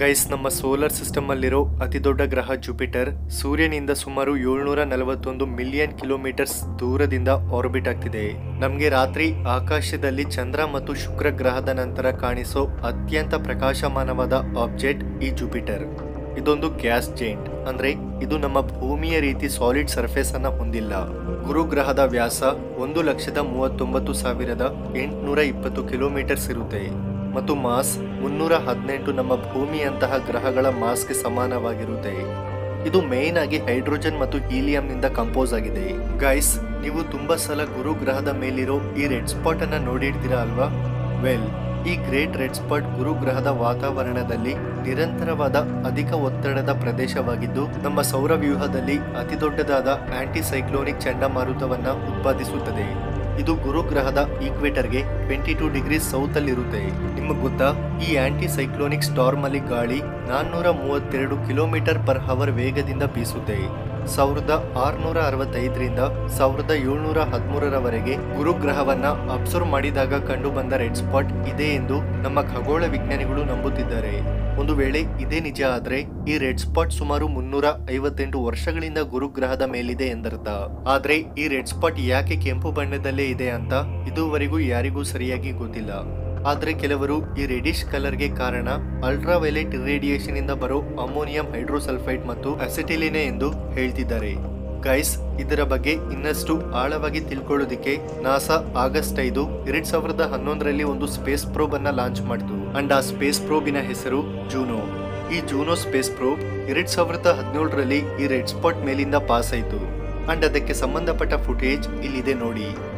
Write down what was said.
guys ನಮ್ಮ solar system ಅಲ್ಲಿರೋ ಅತಿ ದೊಡ್ಡ ಗ್ರಹ ಜುಪಿಟರ್ ಸೂರ್ಯನಿಂದ ಸುಮಾರು ಏಳ್ನೂರ ನಲವತ್ತೊಂದು ಮಿಲಿಯನ್ ಕಿಲೋಮೀಟರ್ಸ್ ದೂರದಿಂದ ಆರ್ಬಿಟ್ ಆಗ್ತಿದೆ ನಮಗೆ ರಾತ್ರಿ ಆಕಾಶದಲ್ಲಿ ಚಂದ್ರ ಮತ್ತು ಶುಕ್ರ ಗ್ರಹದ ನಂತರ ಕಾಣಿಸೋ ಅತ್ಯಂತ ಪ್ರಕಾಶಮಾನವಾದ ಆಬ್ಜೆಕ್ಟ್ ಈ ಜುಪಿಟರ್ ಇದೊಂದು ಗ್ಯಾಸ್ ಜೈಂಟ್ ಅಂದ್ರೆ ಇದು ನಮ್ಮ ಭೂಮಿಯ ರೀತಿ ಸಾಲಿಡ್ ಸರ್ಫೇಸ್ ಅನ್ನ ಹೊಂದಿಲ್ಲ ಗುರು ಗ್ರಹದ ವ್ಯಾಸ ಒಂದು ಲಕ್ಷದ ಮೂವತ್ತೊಂಬತ್ತು ಸಾವಿರದ ಎಂಟುನೂರ ಇಪ್ಪತ್ತು ಕಿಲೋಮೀಟರ್ಸ್ ಇರುತ್ತೆ ಮತ್ತು ಮಾಸ್ ಮುನ್ನೂರ ಹದಿನೆಂಟು ನಮ್ಮ ಭೂಮಿಯಂತಹ ಗ್ರಹಗಳ ಮಾಸ್ಗೆ ಸಮಾನವಾಗಿರುತ್ತೆ ಇದು ಮೇನ್ ಆಗಿ ಹೈಡ್ರೋಜನ್ ಮತ್ತು ಹೀಲಿಯಂನಿಂದ ಕಂಪೋಸ್ ಆಗಿದೆ ಗೈಸ್ ನೀವು ತುಂಬಾ ಸಲ ಗುರು ಗ್ರಹದ ಮೇಲಿರೋ ಈ ರೆಡ್ ಸ್ಪಾಟ್ ಅನ್ನ ನೋಡಿರ್ತೀರಾ ಅಲ್ವಾ ವೆಲ್ ಈ ಗ್ರೇಟ್ ರೆಡ್ ಸ್ಪಾಟ್ ಗುರು ಗ್ರಹದ ವಾತಾವರಣದಲ್ಲಿ ನಿರಂತರವಾದ ಅಧಿಕ ಒತ್ತಡದ ಪ್ರದೇಶವಾಗಿದ್ದು ನಮ್ಮ ಸೌರವ್ಯೂಹದಲ್ಲಿ ಅತಿ ದೊಡ್ಡದಾದ ಆಂಟಿ ಸೈಕ್ಲೋನಿಕ್ ಚಂಡಮಾರುತವನ್ನ ಉತ್ಪಾದಿಸುತ್ತದೆ ಇದು ಗುರು ಗ್ರಹದ ಈಕ್ವೇಟರ್ಗೆ ಟ್ವೆಂಟಿ ಟೂ ಡಿಗ್ರಿ ಸೌತ್ ಅಲ್ಲಿ ಇರುತ್ತೆ ನಿಮಗೆ ಗೊತ್ತಾ ಈ ಆಂಟಿ ಸೈಕ್ಲೋನಿಕ್ ಸ್ಟಾರ್ಮ್ ಅಲ್ಲಿ ಗಾಳಿ ನಾನ್ನೂರ ಮೂವತ್ತೆರಡು ಕಿಲೋಮೀಟರ್ ಪರ್ ಹವರ್ ವೇಗದಿಂದ ಬೀಸುತ್ತೆ ಸಾವಿರದ ಆರುನೂರ ಅರವತ್ತೈದರಿಂದ ಸಾವಿರದ ಏಳ್ನೂರ ಹದಿಮೂರರವರೆಗೆ ಗುರುಗ್ರಹವನ್ನ ಅಬ್ಸರ್ವ್ ಮಾಡಿದಾಗ ಕಂಡು ಬಂದ ರೆಡ್ ಸ್ಪಾಟ್ ಇದೆ ಎಂದು ನಮ್ಮ ಖಗೋಳ ವಿಜ್ಞಾನಿಗಳು ನಂಬುತ್ತಿದ್ದಾರೆ ಒಂದು ವೇಳೆ ಇದೇ ನಿಜ ಆದ್ರೆ ಈ ರೆಡ್ ಸ್ಪಾಟ್ ಸುಮಾರು ಮುನ್ನೂರ ಐವತ್ತೆಂಟು ವರ್ಷಗಳಿಂದ ಗುರುಗ್ರಹದ ಮೇಲಿದೆ ಎಂದರ್ಥ ಆದ್ರೆ ಈ ರೆಡ್ ಸ್ಪಾಟ್ ಯಾಕೆ ಕೆಂಪು ಬಣ್ಣದಲ್ಲೇ ಇದೆ ಅಂತ ಇದುವರೆಗೂ ಯಾರಿಗೂ ಸರಿಯಾಗಿ ಗೊತ್ತಿಲ್ಲ ಆದ್ರೆ ಕೆಲವರು ಈ ರೆಡಿಶ್ ಕಲರ್ಗೆ ಕಾರಣ ಅಲ್ಟ್ರಾ ವೈಲೆಟ್ ರೇಡಿಯೇಷನ್ ಇಂದ ಬರೋ ಅಮೋನಿಯಂ ಹೈಡ್ರೋಸಲ್ಫೈಡ್ ಮತ್ತು ಅಸೆಟಿಲಿನೆ ಎಂದು ಹೇಳ್ತಿದ್ದಾರೆ ಗೈಸ್ ಇದರ ಬಗ್ಗೆ ಇನ್ನಷ್ಟು ಆಳವಾಗಿ ತಿಳ್ಕೊಳ್ಳೋದಿಕ್ಕೆ ನಾಸಾ ಆಗಸ್ಟ್ ಐದು ಎರಡ್ ಸಾವಿರದ ಹನ್ನೊಂದರಲ್ಲಿ ಒಂದು ಸ್ಪೇಸ್ ಪ್ರೋಬ್ ಅನ್ನ ಲಾಂಚ್ ಮಾಡಿತು ಅಂಡ್ ಆ ಸ್ಪೇಸ್ ಪ್ರೋಬಿನ ಹೆಸರು ಜೂನೋ ಈ ಜೂನೋ ಸ್ಪೇಸ್ ಪ್ರೋಬ್ ಎರಡ್ ಸಾವಿರದ ಹದಿನೇಳರಲ್ಲಿ ಈ ರೆಡ್ ಸ್ಪಾಟ್ ಮೇಲಿಂದ ಪಾಸ್ ಆಯಿತು ಅಂಡ್ ಅದಕ್ಕೆ ಸಂಬಂಧಪಟ್ಟ ಫುಟೇಜ್ ಇಲ್ಲಿದೆ ನೋಡಿ